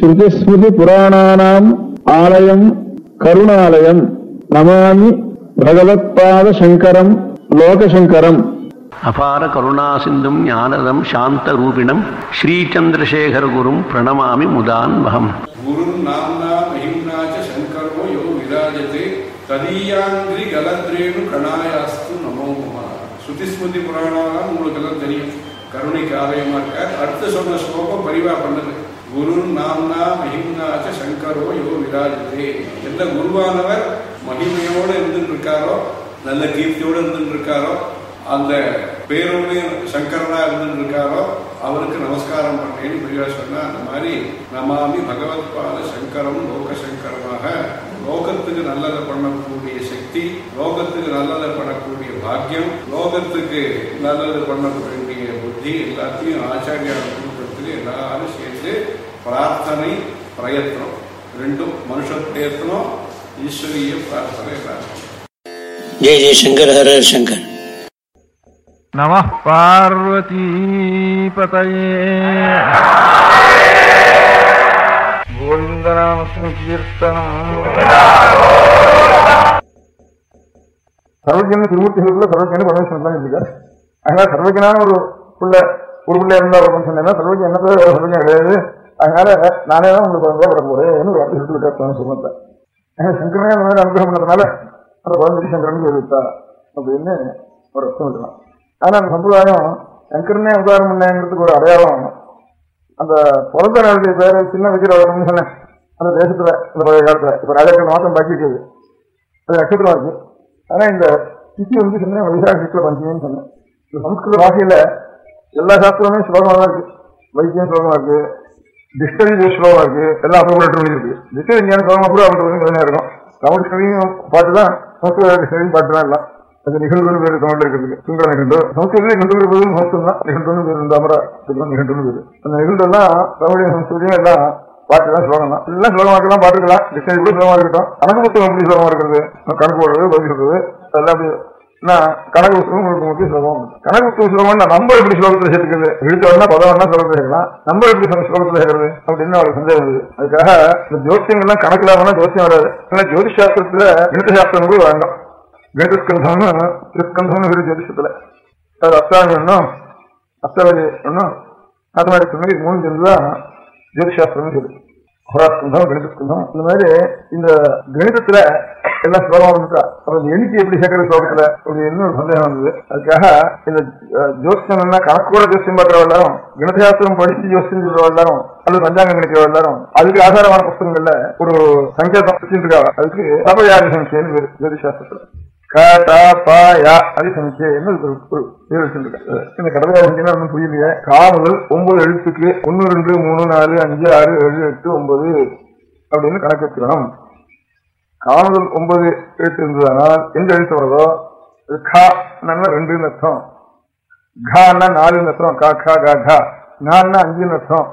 ஸ்ருதிஸ்மிருதி புராணானாம் ஆலயம் கருணாலயம் நமாமி பகவத்பாத சங்கரம் லோகசங்கரம் அபார கருணா சிந்தும் ஞானதம் சாந்த ரூபிணம் ஸ்ரீச்சந்திரசேகர குரும் பிரணமாமி முதான்வகம் गुरुर् नाम्ना महिम्ना च शङ्करो यो विराजते ததீயாந்திரி கலத்ரேனு கணாயாஸ்து நமோ நம ஸ்ருதிஸ்மிருதி புராணாலாம் உங்களுக்கு எல்லாம் தெரியும் கருணைக்கு ஆலயமா இருக்கார் அடுத்து சொன்ன ஸ்லோகம் பரிவா பண்ணது குரு நாம்னா மகிம்னாச்ச சங்கரோ யோ விராஜதே எந்த குருவானவர் மகிமையோடு இருந்துட்டு இருக்காரோ நல்ல கீர்த்தியோடு இருந்துட்டு இருக்காரோ அந்த பேரோடு சங்கரனா இருந்துட்டு இருக்காரோ அவருக்கு நமஸ்காரம் பண்ணேன்னு பெரியவா சொன்னா அந்த மாதிரி நமாமி பகவத்பாத சங்கரம் லோக சங்கரமாக லோகத்துக்கு நல்லதை பண்ணக்கூடிய சக்தி லோகத்துக்கு நல்லதை பண்ணக்கூடிய பாக்கியம் லோகத்துக்கு நல்லது பண்ணக்கூடிய புத்தி எல்லாத்தையும் ஆச்சாரியா குடும்பத்துக்கு எல்லாரும் சேர்ந்து பிரார்த்தனை பிரயத்னம் ரெண்டும் மனுஷ பிரயத்னம் ஈஸ்வரிய பிரார்த்தனை எல்லாரும் जय जय शंकर हर हर शंकर नमः पार्वतीपतये गोविन्दनामसङ्कीर्तनम् சர்வஜன் திருமூர்த்திகளுக்குள்ள சர்வஜன் பரமேஸ்வரன் தான் இருக்கார் அதனால சர்வஜனான ஒரு புள்ள ஒரு பிள்ளை இருந்தா ஒரு சொன்னேன்னா சர்வஜன் என்ன தவிர வேற சர்வஜன் கிடையாது அதனால நானே தான் உங்களுக்கு குழந்தை பிறக்க போறேன் ஒரு வார்த்தை சொல்லிட்டு விட்டார் சொன்னத்தை சங்கரனே அந்த மாதிரி அனுகிரகம் பண்ணதுனால அந்த குழந்தைக்கு சங்கரன் சொல்லிவிட்டா அப்படின்னு ஒரு அர்த்தம் இருக்கலாம் ஆனா அந்த சம்பிரதாயம் சங்கரனே அவதாரம் பண்ணேங்கிறதுக்கு ஒரு அடையாளம் அந்த பிறந்த நாளுடைய பேரை சின்ன விக்கிரவரம்னு சொன்னேன் அந்த தேசத்துல இந்த பழைய காலத்துல இப்ப ராஜாக்கள் மாதம் பாக்கி இருக்குது அது நட்சத்திரம் இருக்கு ஆனா இந்த திதி வந்து சொன்னேன் வைசாக சுக்ல பஞ்சமின்னு சொன்னேன் இந்த சம்ஸ்கிருத பாஷையில எல்லா சாஸ்திரமே ஸ்லோகமா தான் இருக்கு வைத்தியம் ஸ்லோகமா இருக்கு டிக்ஷனரி ஸ்லோகமா இருக்கு எல்லா அப்புறம் இருக்கு டிக்ஷனரி ஞான ஸ்லோகமா கூட அவங்க கொஞ்சம் இருக்கும் தமிழ் டிக்ஷனரியும் பாட்டு தான் சம்ஸ்கிருத டிக்ஷனரியும் பாட்டு தான் எல்லாம் அது நிகழ்வுன்னு பேர் தமிழ்ல இருக்கிறது சுங்கர நிகழ்வு சம்ஸ்கிருதம் நிகழ்வு போது சம்ஸ்கிருதம் தான் நிகழ்வுன்னு பேர் இந்த அமரா நிகழ்வுன்னு பேர் அந்த நிகழ்வுலாம் தமிழையும் சம்ஸ்கிருதியும் எல்லாம் பாட்டு தான் ஸ்லோகம் தான் எல்லாம் ஸ்லோகமா இருக்கலாம் பாட்டுக்கலாம் டிக்ஷனரி கூட ஸ்லோகமா இருக்கட்டும் கணக்கு புத்தகம் எப்படி ஸ்லோகமா இருக்கிறது கணக்கு போடுறது பதில் சொல்றது அதெல்லாம் அப்படி நான் கணக்கு புத்தகம் உங்களுக்கு முக்கிய ஸ்லோகம் கணக்கு புத்தகம் ஸ்லோகம் நம்பர் எப்படி ஸ்லோகத்தில் சேர்த்துக்கிறது எழுத்து வேணா பதம் வேணா ஸ்லோகத்தில் சேர்க்கலாம் நம்பர் எப்படி சொல்ல ஸ்லோகத்தில் சேர்க்கிறது அப்படின்னு அவருக்கு சந்தேகம் இருந்தது அதுக்காக இந்த ஜோசியங்கள்லாம் கணக்கில் வேணா ஜோசியம் வராது ஆனால் ஜோதிஷ் சாஸ்திரத்துல கணித சாஸ்திரம் கூட வேண்டாம் கணிதஸ்கந்தம்னு திருஸ்கந்தம்னு ஒரு ஜோதிஷத்துல அது அஸ்தாமி ஒன்றும் அஸ்தவதி ஒன்றும் மேத்தமேட்டிக்ஸ் மாதிரி இது மூணு சேர்ந்துதான் ஜோதிஷாஸ்திரம்னு சொல்லு ஹோராஸ்கந்தம் கணிதஸ்கந்தம் இந்த மாதிரி இந்த கணிதத்துல எல்லாம் ஸ்லோகம் இருக்கா அப்ப இந்த எண்ணிக்கை எப்படி சேர்க்கிற ஸ்லோகத்துல அப்படின்னு ஒரு சந்தேகம் வந்தது அதுக்காக இந்த அஹ், ஜோசியம் கணக்கோட ஜோசியம் பார்க்கிற எல்லாரும் கணிதசாஸ்திரம் படிச்சு ஜோசியம் சொல்ற எல்லாரும் அல்லது பஞ்சாங்கம் கணிக்கிற எல்லாரும் அதுக்கு ஆதாரமான புத்தகங்கள்ல ஒரு சங்கேதம் வச்சிருக்காங்க அதுக்கு தபயாதி சங்கியன்னு பேரு ஜோதிஷாஸ்திரத்துல கடபாயா அது சமிச்சைன்னு ஒரு ஒரு பேர் வச்சிருக்காங்க இந்த கடமையா சங்கியம் ஒன்றும் புரியலையே கா முதல் ஒன்பது எழுத்துக்கு ஒன்னு ரெண்டு மூணு நாலு அஞ்சு ஆறு ஏழு எட்டு ஒன்பது அப்படின்னு கணக்கு வச்சுக்கணும் காணுதல் ஒன்பது எழுத்து இருந்ததுனால் எந்த எழுத்து வருதோ அது கா ரெண்டுன்னு அர்த்தம் கான்னா நாலுன்னு அர்த்தம் கா கா கா கா ஞான்னா அஞ்சுன்னு அர்த்தம்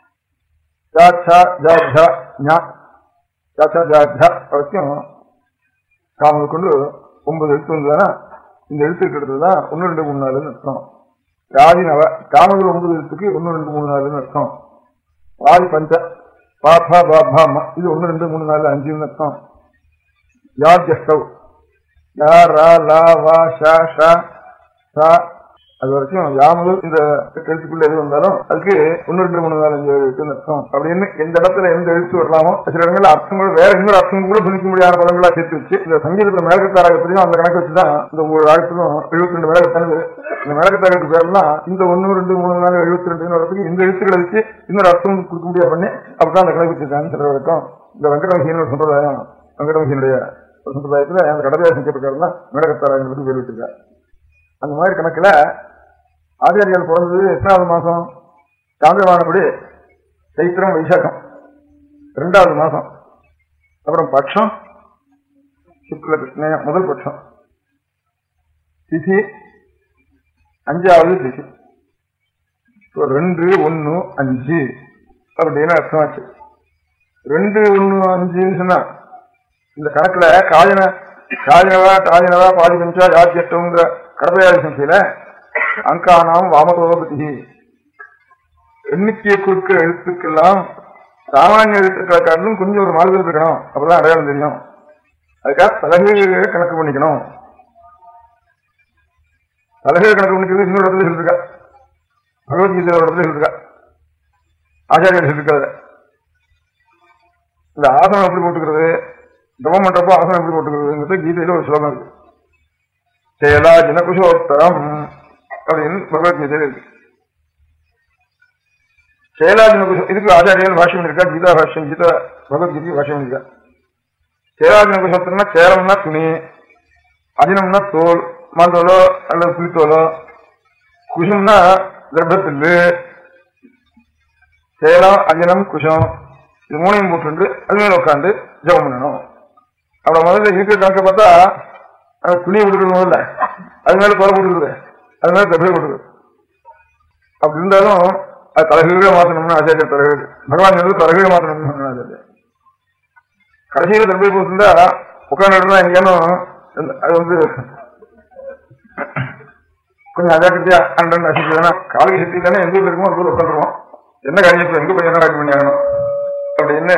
ஜா சா ஜா ஜா ஞா ஜா சா ஜா ஜா வரைக்கும் காமல் கொண்டு ஒன்பது எழுத்து வந்ததுன்னா இந்த எழுத்துக்கு எடுத்தது தான் ஒன்று ரெண்டு மூணு நாலுன்னு அர்த்தம் ராதி நவ காமகள் ஒன்பது எழுத்துக்கு ஒன்று ரெண்டு மூணு நாலுன்னு அர்த்தம் ராதி பஞ்ச பா பா பா பா ம இது ஒன்று ரெண்டு மூணு நாலு அஞ்சுன்னு அர்த்தம் யாத்யஸ்தவ் யா ரா லா வா ஷா ஷா சா அது வரைக்கும் யாமலும் இந்த எழுத்துக்குள்ள எது வந்தாலும் அதுக்கு ஒன்று ரெண்டு மூணு நாலு அஞ்சு ஏழு எட்டுன்னு அர்த்தம் அப்படின்னு எந்த இடத்துல எந்த எழுத்து வரலாமோ சில இடங்கள்ல அர்த்தங்கள் வேற இன்னொரு அர்த்தம் கூட புரிக்க முடியாத பதங்களா சேர்த்து வச்சு இந்த சங்கீதத்துல மேலக்கத்தாரகத்திலையும் அந்த கணக்கு வச்சுதான் இந்த ஒரு ராகத்திலும் எழுபத்தி ரெண்டு மேலக்கத்தான இந்த மேலக்கத்தாரகத்துக்கு பேர்லாம் இந்த ஒன்று ரெண்டு மூணு நாலு எழுபத்தி ரெண்டு வரதுக்கு இந்த எழுத்துக்களை வச்சு இன்னொரு அர்த்தம் கொடுக்க முடியாது பண்ணி அப்படிதான் அந்த கணக்கு வச்சிருக்காங்க சில வரைக்கும் இந்த வெங்கடமசின்னு ஒரு சம்பிரதாயம் வெங்கடமசியினுடைய ஒரு சம்பிரதாயத்துல அந்த கடமையா செஞ்சிருக்காருன்னா மேலக்கத்தாரங்களுக்கு பேர் வச்சிருக்காரு அந்த மாதிரி கணக்குல ஆச்சாரியால் பிறந்தது எத்தனாவது மாசம் சாந்திரமானபடி சைத்திரம் வைசாகம் ரெண்டாவது மாசம் அப்புறம் பட்சம் சுக்ல கிருஷ்ண முதல் பட்சம் திதி அஞ்சாவது திதி இப்போ ரெண்டு ஒன்னு அஞ்சு அப்படின்னு அர்த்தமாச்சு ரெண்டு ஒன்னு அஞ்சுன்னு சொன்னா இந்த கணக்குல காஜன காஜனவா டாஜனவா பாதி பஞ்சா யாத்தியட்டம்ங்கிற கடமையாதி சங்கையில அங்கானாம் வாமதோபதி எண்ணிக்கையை கொடுக்கிற எழுத்துக்கெல்லாம் சாமானிய எழுத்துக்களை காட்டிலும் கொஞ்சம் ஒரு மாறுதல் இருக்கணும் அப்பதான் அடையாளம் தெரியும் அதுக்காக தலகைகளை கணக்கு பண்ணிக்கணும் தலகையை கணக்கு பண்ணிக்கிறது இன்னொரு இடத்துல சொல்லிருக்கா பகவத்கீதையில ஒரு இடத்துல சொல்லிருக்கா ஆச்சாரியர் சொல்லிருக்காரு இந்த ஆசனம் எப்படி போட்டுக்கிறது தவம் பண்றப்போ ஆசனம் எப்படி போட்டுக்கிறதுங்கிறது கீதையில ஒரு ஸ்லோகம் இருக்கு செயலா ஜனகுஷோத்தரம் அப்படின்னு பகவத்கீதையில இருக்கு செயலாஜன குஷம் இதுக்கு ஆச்சாரியர் பாஷ்யம் இருக்கா கீதா பாஷ்யம் கீதா பகவத்கீதை பாஷ்யம் இருக்கா சேராஜன குஷத்திரம்னா சேரம்னா துணி அஜினம்னா தோல் மாந்தோலோ அல்லது புலித்தோலோ குஷம்னா கர்ப்பத்தில்லு சேலம் அஜனம் குஷம் இது மூணையும் போட்டு அது மேல உட்காந்து ஜெபம் பண்ணணும் அப்படி முதல்ல இருக்கிற கணக்கை பார்த்தா அது துணியை கொடுக்குறது முதல்ல அது மேல குறை கொடுக்குறது அது மேல கர்ப்பை கொடுக்குறது அப்படி இருந்தாலும் அது தலைகீழ மாற்றணும்னு ஆச்சாரியர் தலைகீழ் பகவான் வந்து தலைகீழ மாற்றணும்னு சொன்னார் ஆச்சாரியர் கடைசியில தர்பை போட்டுருந்தா உட்காந்துட்டு எங்கேயும் அது வந்து கொஞ்சம் அஜாக்கிரதையா அண்டன் அசிச்சதுன்னா காலைக்கு சக்தி தானே எந்த ஊர்ல இருக்குமோ அந்த ஊர்ல உட்காந்துருவோம் என்ன காரியம் எங்க போய் என்ன காரியம் பண்ணி ஆகணும் அப்படின்னு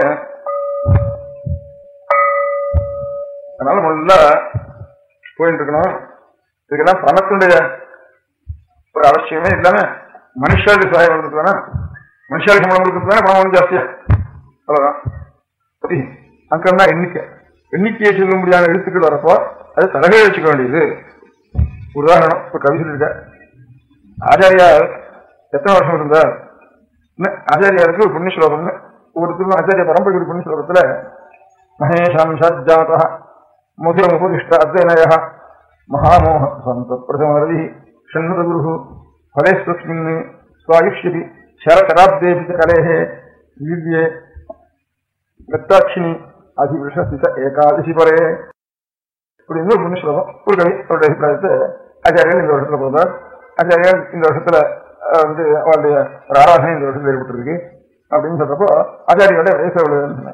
அதனால முதல்ல போயிட்டு இருக்கணும் இதுக்கெல்லாம் பணத்தினுடைய ஒரு அவசியமே இல்லாம மனுஷாளுக்கு சகாயம் கொடுத்துருக்கானா மனுஷாளுக்கு சம்பளம் கொடுத்துருக்கானா பணம் ஒன்றும் ஜாஸ்தியா அவ்வளவுதான் சரி அங்கம்னா எண்ணிக்கை எண்ணிக்கையை சொல்ல முடியாத எழுத்துக்கள் வரப்போ அது தலகை வச்சுக்க வேண்டியது உதாரணம் இப்ப கவி சொல்லியிருக்க ஆச்சாரியார் எத்தனை வருஷம் இருந்தார் இன்னும் ஆச்சாரியாருக்கு ஒரு புண்ணிய ஸ்லோகம்னு ஒவ்வொருத்தரும் ஆச்சாரிய பரம்பரை ஒரு புண்ணிய ஸ்லோகத்துல மகேஷாம் சஜ்ஜாத முதிரமுபதிஷ்ட அத்வனய மகாமோக சந்த பிரதமரதி ஷண்முத குரு ஃபலேஸ்வஸ்மின் ஸ்வாயுஷ்யதி சரதராப்தேபி கலேஹே வீர்யே லத்தாட்சிணி அதிவிருஷசித ஏகாதசி பரே இப்படி ஒரு புண்ணிய ஸ்லோகம் ஒரு கவி அவருடைய அபிப்பிராயத்தை ஆச்சாரியர் இந்த வருஷத்துல போதார் ஆச்சாரியர் இந்த வருஷத்துல அஹ், வந்து அவருடைய ஒரு ஆராதனை இந்த வருஷத்துல ஏற்பட்டிருக்கு அப்படின்னு சொல்றப்போ ஆச்சாரியோட வயசு எவ்வளவுன்னு சொன்னார்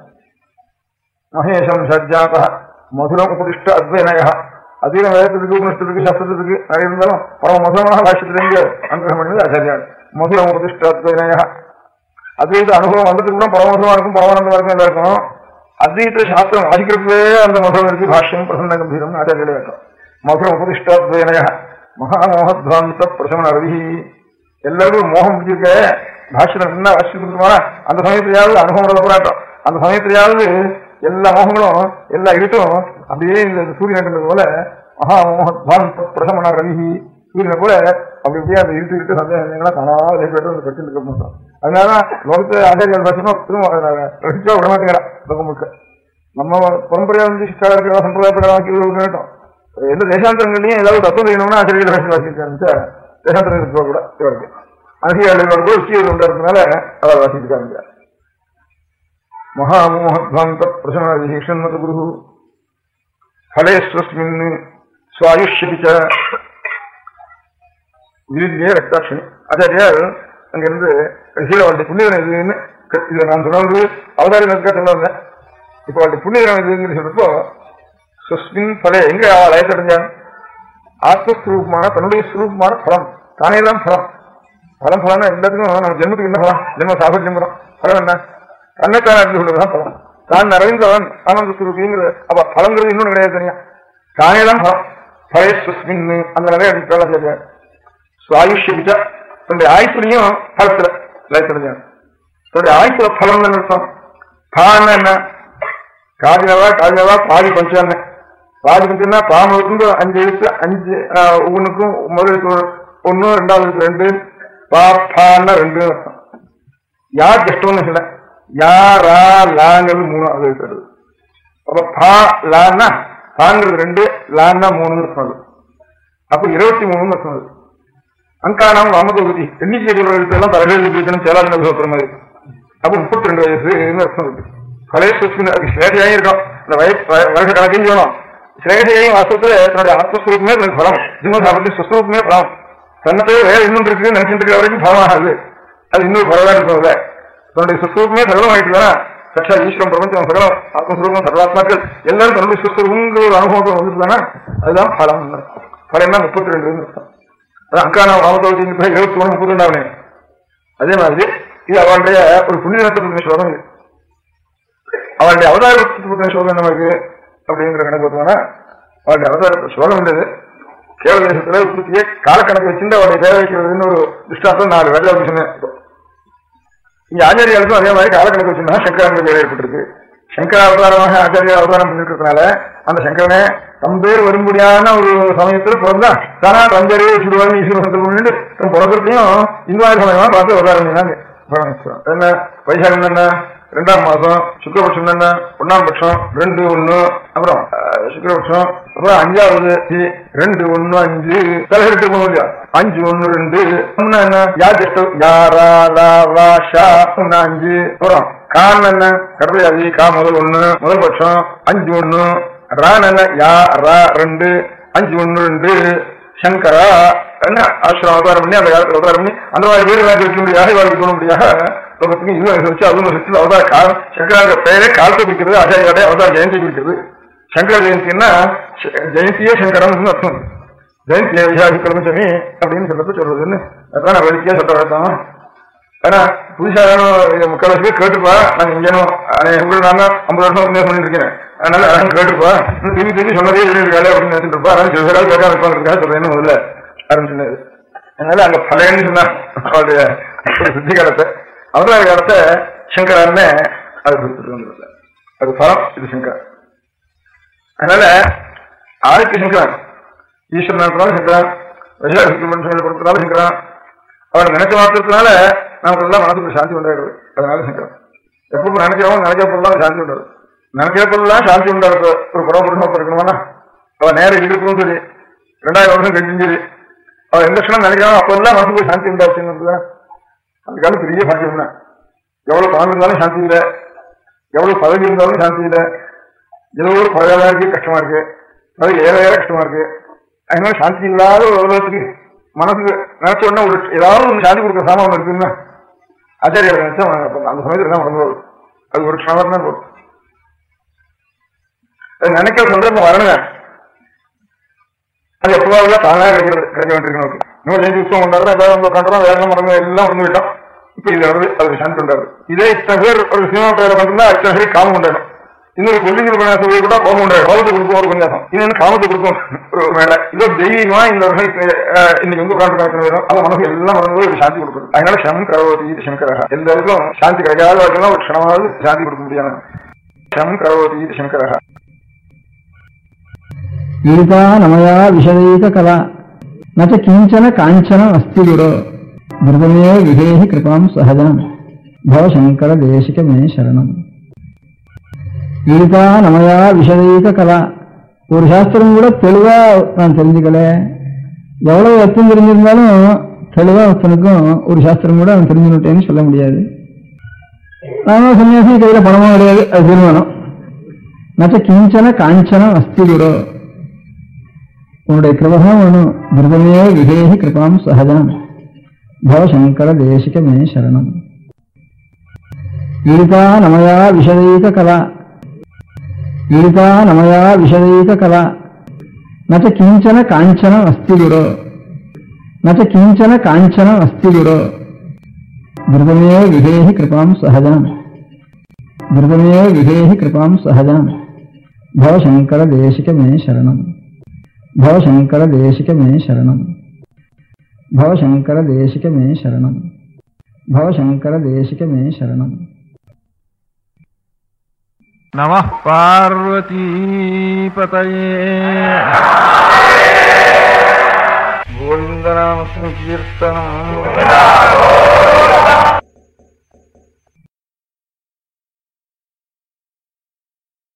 மகேஷம் சஜ்ஜாத மதுரம் உபதிஷ்ட அத்வனய அதீன வேதத்துக்கு உபனிஷத்துக்கு சாஸ்திரத்துக்கு நிறைய இருந்தாலும் பரம மதுரமான பாஷ்யத்திலிருந்து அனுகிரகம் பண்ணியது ஆச்சாரியார் மதுரம் உபதிஷ்ட அத்வனய அத்வைத அனுபவம் வந்ததுக்கு கூட பரமசமா இருக்கும் பரமானந்தமா இருக்கும் எல்லாம் இருக்கும் அத்வைத சாஸ்திரம் வாசிக்கிறதுவே அந்த மதுரம் இருக்கு பாஷ்யம் பிரசன்ன கம்பீரம் ஆச்சாரியில இருக்கும் மதுரம் உபதிஷ்டாத்வனய மகாமோகத்வாந்த பிரசமன ரவி எல்லாருக்கும் மோகம் பிடிச்சிருக்க பாஷ்யம் என்ன வாசிச்சுமா அந்த சமயத்திலேயாவது அனுபவம் போராட்டம் அந்த சமயத்திலேயாவது எல்லா மோகங்களும் எல்லா இருட்டும் அப்படியே இந்த சூரியன் கண்டது போல மகாமோகத்வாந்த பிரசமன ரவி சூரியனை போல அப்படி அப்படியே அந்த இருட்டு இருட்டு சந்தேகங்கள்லாம் காணாத பேட்டு அந்த கட்டில் இருக்க மாட்டோம் அதனாலதான் லோகத்தை ஆச்சாரியால் பாசமா திரும்ப ரசிச்சா விட மாட்டேங்கிறான் லோகம் முழுக்க நம்ம பரம்பரையா வந்து சிஷ்டா இருக்கிற சம்பிரதாயப்பட வாக்கி கேட்டோம் எந்த தேசாந்தரங்களையும் ஏதாவது தத்துவம் செய்யணும்னா ஆச்சரியத்தில் ரசி வாசிக்க ஆரம்பிச்சா தேசாந்தரம் இருக்க கூட இவருக்கு அதிகாரிகளோட கூட உச்சியில் உண்டாருனால அவர் வாசிக்க மகாமோகத்வாந்த பிரசன விசேஷன்மத குரு ஃபலேஸ்வஸ்மின் சுவாயுஷ்யபி ச விருத்தியே ரக்தாட்சணி ஆச்சாரியார் அங்கிருந்து கடைசியில் அவருடைய புண்ணியதனம் இதுன்னு இதை நான் சொன்னது அவதாரிகளுக்காக சொல்ல வந்தேன் இப்போ அவருடைய புண்ணியதனம் இதுங்கிற சொல்றப்போ சுஸ்மின் பலே எங்க அவள் லயத்தடைஞ்சான் ஆத்மஸ்வரூபமான தன்னுடைய ஸ்வரூபமான பலம் தானே தான் பலம் பலம் பலம்னா எல்லாத்துக்கும் நம்ம ஜென்மத்துக்கு என்ன பலம் ஜென்ம சாபத்தியம் பலம் பலம் என்ன தன்னைத்தான் அறிந்து கொள்வதுதான் பலம் தான் நிறைந்தவன் ஆனந்த சுரூபிங்கிற அப்ப பலங்கிறது இன்னொன்று கிடையாது தனியா தானே தான் பலம் பழைய சுஸ்மின் அந்த நிறைய அடிப்படையில் சுவாயுஷ்யபிச்ச தன்னுடைய ஆயுசுலையும் பலத்துல லயத்தடைஞ்சான் தன்னுடைய ஆயுசுல பலம் அர்த்தம் காரணம் என்ன காதினவா காதினவா பாதி பஞ்சாங்க பாதி பஞ்சம்னா பாமலுக்கும் அஞ்சு எழுத்து அஞ்சு ஆஹ், ஒவ்வொன்றுக்கும் முதல் எழுத்து ஒன்னு ரெண்டாவது எழுத்து ரெண்டு பா பான்னா ரெண்டு அர்த்தம் யார் ஜஸ்டம்னு சொல்ல யா ரா லாங்கிறது மூணு அது எழுத்து அப்ப பா லான்னா பாங்கிறது ரெண்டு லான்னா மூணுன்னு அர்த்தம் அது அப்ப இருபத்தி மூணுன்னு அர்த்தம் அது அங்கானாம் ராமதோகதி எண்ணிக்கை எழுத்தெல்லாம் தலைகள் இருக்கணும் சேலாஜன சோத்திரம் மாதிரி அப்ப முப்பத்தி ரெண்டு வயசு அர்த்தம் இருக்கு பழைய சுஸ்மின் அதுக்கு சிரேஷையும் இருக்கும் இந்த வயசு வ- வருஷ கணக்கையும் சொல்லணும் சிரேஷையும் வாசத்துல தன்னுடைய ஆத்மஸ்வரூபமே எனக்கு பலம் ஜிம்ம சாப்பிட்டு சுஸ்வரூபமே பலம் தன்னத்தை வேற இன்னொன்று இருக்கு நினைச்சிட்டு இருக்கிற வரைக்கும் பலமாகாது அது இன்னொரு பரவாயில்ல இருக்கிறது தன்னுடைய சுஸ்வரூபமே சகலம் ஆயிட்டுனா சச்சா ஈஸ்வரம் பிரபஞ்சம் சகலம் ஆத்மஸ்வரூபம் சர்வாத்மாக்கள் எல்லாரும் தன்னுடைய சுஸ்வரூபங்கிற ஒரு அனுபவத்தை வந்துட்டுதானா அதுதான் பலம் பலம்னா முப்பத்தி ரெண்டு அர்த்தம் அது அங்கானா ராமதோகத்தின் இருபத்தி ஒன்று முப்பத்தி ரெண்டாவது அதே மாதிரி இது அவருடைய ஒரு புண்ணிய ஸ்லோகம் இது அவளுடைய அவதாரத்தை பத்தின சோகம் நமக்கு அப்படிங்கிற கணக்கு பார்த்தோம்னா அவளுடைய அவதாரத்தை சோகம் இருந்தது கேரள தேசத்துல உற்பத்தியை காலக்கணக்கு வச்சிருந்து அவருடைய தேவை வைக்கிறதுன்னு ஒரு திருஷ்டாந்தம் நாலு வேலை அப்படி சொன்னேன் இங்க ஆச்சாரியாளுக்கும் அதே மாதிரி காலக்கணக்கு வச்சிருந்தா சங்கரானுக்கு பேர் ஏற்பட்டிருக்கு சங்கர அவதாரமாக ஆச்சாரிய அவதாரம் பண்ணிருக்கிறதுனால அந்த சங்கரனே தம் பேர் வரும்படியான ஒரு சமயத்துல பிறந்தா தானா தஞ்சரே சுடுவாங்க ஈஸ்வரன் தன் பிறக்கிறதையும் இந்த மாதிரி சமயமா பார்த்து அவதாரம் பண்ணினாங்க பரமேஸ்வரன் என்ன வைசாகம் என்ன ரெண்டாம் மாசம் சுக்லபட்சம் என்ன ஒன்னாம் பட்சம் ரெண்டு ஒண்ணு அப்புறம் அஹ், சுக்லபட்சம் அப்புறம் அஞ்சாவது தி, ரெண்டு ஒண்ணு அஞ்சு தலைவருக்கு போக முடியாது அஞ்சு ஒண்ணு ரெண்டு ஒண்ணு என்ன யா ஜெஸ்டம் யாரா லா வா ஷா ஒண்ணு அஞ்சு அப்புறம் கான் என்ன கடைசி கா முதல் ஒண்ணு முதல் பட்சம் அஞ்சு ஒண்ணு ரான் என்ன யா ரா ரெண்டு அஞ்சு ஒண்ணு ரெண்டு சங்கரா என்ன ஆசிரம் அவதாரம் பண்ணி அந்த காலத்துல அவதாரம் பண்ணி அந்த மாதிரி வீடு வேலை வைக்க முடியாது வாழ்க்கை தோண முடியாது லோகத்துக்கு இது வச்சு அதுவும் வச்சு அவதார காலம் சங்கராங்க பெயரே காலத்தை குறிக்கிறது ஆச்சாரியோட அவதார ஜெயந்தி குறிக்கிறது சங்கர ஜெயந்தின்னா ச- ஜெயந்தியே சங்கரம்னு அர்த்தம் ஜெயந்தி விசாரி கிளம்பிச்சமி அப்படின்னு சொல்றது சொல்றதுன்னு அதான் நான் வெளிக்கே சொல்ற அர்த்தம் ஏன்னா புதுசாக முக்கால்வாசி பேர் கேட்டுப்பா நான் இங்கேனும் உங்களுக்கு நான் தான் ஐம்பது வருஷம் உண்மையாக பண்ணிட்டு இருக்கேன் அதனால அதான் கேட்டுப்பா இன்னும் திரும்பி திரும்பி சொன்னதே இருக்காது அப்படின்னு நினைச்சிட்டு இருப்பா அதனால சில பேரால் கேட்காம இருப்பாங்க சொல்றேன்னு முதல்ல ஆரம்பிச்சுனது அதனால அங்க பழையன்னு சொன்னா அவருடைய ஒரு சித்தி காலத்தை அவதார காலத்தை சங்கரான்னு அது கொடுத்துட்டு வந்துருக்கல அது பரம் இது சங்கரன் அதனால ஆளுக்கு சங்கரன் ஈஸ்வரன் இருக்கிறாலும் சங்கரன் விசாரிக்கு மனுஷன் கொடுத்தனாலும் சங்கரன் அவரை நினைச்ச மாத்திரத்தினால நமக்கு எல்லாம் மனசுக்கு சாந்தி உண்டாயிடுது அதனால சங்கரம் எப்பவும் நினைக்கிறவங்க நினைக்கிற பொருளாம் சாந்தி உண்டாது நினைக்கிற பொருளாம் சாந்தி உண்டாது ஒரு புறப்புறமா இருக்கணுமானா அவன் நேரம் இருக்கணும் சரி ரெண்டாயிரம் வருஷம் கழிச்சும் சரி அவன் எந்த க்ஷணம் நினைக்கிறானோ அப்பெல்லாம் மனசுக்கு சாந்தி உண்டாச்சுன்னு அதுக்கான பெரிய பாக்கியம் தான் எவ்வளவு பணம் இருந்தாலும் சாந்தி இல்லை எவ்வளவு பதவி இருந்தாலும் சாந்தி இல்லை ஏதோ ஒரு பதவியாக இருக்கு கஷ்டமா இருக்கு அது ஏற ஏற கஷ்டமா இருக்கு அதனால சாந்தி இல்லாத ஒரு உலகத்துக்கு மனசுக்கு நினைச்ச உடனே ஒரு ஏதாவது ஒரு சாந்தி கொடுக்குற சாமான் இருக்குன்னா ஆச்சாரியர் நினைச்சா அப்ப அந்த சமயத்துல என்ன மறந்து போகுது அது ஒரு க்ஷணம் தான் போதும் அது நினைக்கிற சந்தர்ப்பம் வரணுங்க அது எப்பவாவது தானாக கிடைக்கிறது கிடைக்க வேண்டியிருக்கு நமக்கு நம்ம ஜெயந்தி உற்சவம் கொண்டாடுறோம் ஏதாவது நம்ம கண்டுறோம் வேற மறந்து எல்லாம் வந்து விட்டோம் இப்ப இது வருது அது சாந்தி கொண்டாடு இதே இத்தனை பேர் ஒரு சினிமா பேரை பண்ணிருந்தா இத்தனை பேர் காமம் கொண்டாடும் இன்னொரு கொல்லிங்கிற உபன்யாசம் கூட கோபம் கொண்டாடும் கோபத்தை கொடுக்கும் ஒரு உபன்யாசம் இன்னொன்று காமத்தை கொடுக்கும் ஒரு மேல இதோ தெய்வீகமா இந்த வருஷம் இப்ப, அஹ், இன்னைக்கு வந்து உட்காந்து காட்டுறது அது மனசு எல்லாம் மறந்து போய் ஒரு சாந்தி கொடுக்குது அதனால சம் கரவதி சங்கரா எந்த இடத்துக்கும் சாந்தி கிடைக்காத வரைக்கும் ஒரு க்ஷணமாவது சாந்தி கொடுக்க முடியாது சம் கரவதி சங்கரா गीता नमया विषदैककला न च किञ्चन काञ्चन अस्ति गुरो धृतमेव विहेहि कृपां सहजाम् भव शङ्कर देशिक मे शरणम् கீதா நமயா விஷதீக கலா ஒரு சாஸ்திரம் கூட தெளிவா நான் தெரிஞ்சுக்கல எவ்வளவு அர்த்தம் தெரிஞ்சிருந்தாலும் தெளிவா ஒருத்தனுக்கும் ஒரு சாஸ்திரம் கூட அவன் தெரிஞ்சுக்கிட்டேன்னு சொல்ல முடியாது நாம சன்னியாசி கையில பணமும் கிடையாது அது தீர்மானம் நச்ச கிஞ்சன காஞ்சன அஸ்தி குரு உன்னுடைய கிருபகம் வேணும் விரதமே விகேகி கிருபாம் சகஜம் பவ சங்கர தேசிக மே சரணம் கீதா நமயா விஷதைக கலா கீதா நமயா விஷதைக கலா நச்ச கிஞ்சன காஞ்சன அஸ்தி குரு நச்ச கிஞ்சன காஞ்சன அஸ்தி குரு விரதமே விகேகி கிருபாம் சகஜம் விரதமே விகேகி கிருபாம் சகஜம் பவ சங்கர தேசிக மே சரணம் भव शंकर देशिक मे शरणम भव शंकर देशिक मे शरणम भव शंकर देशिक मे शरणम नमः पार्वतीपतये गोविन्दनाम संकीर्तनम्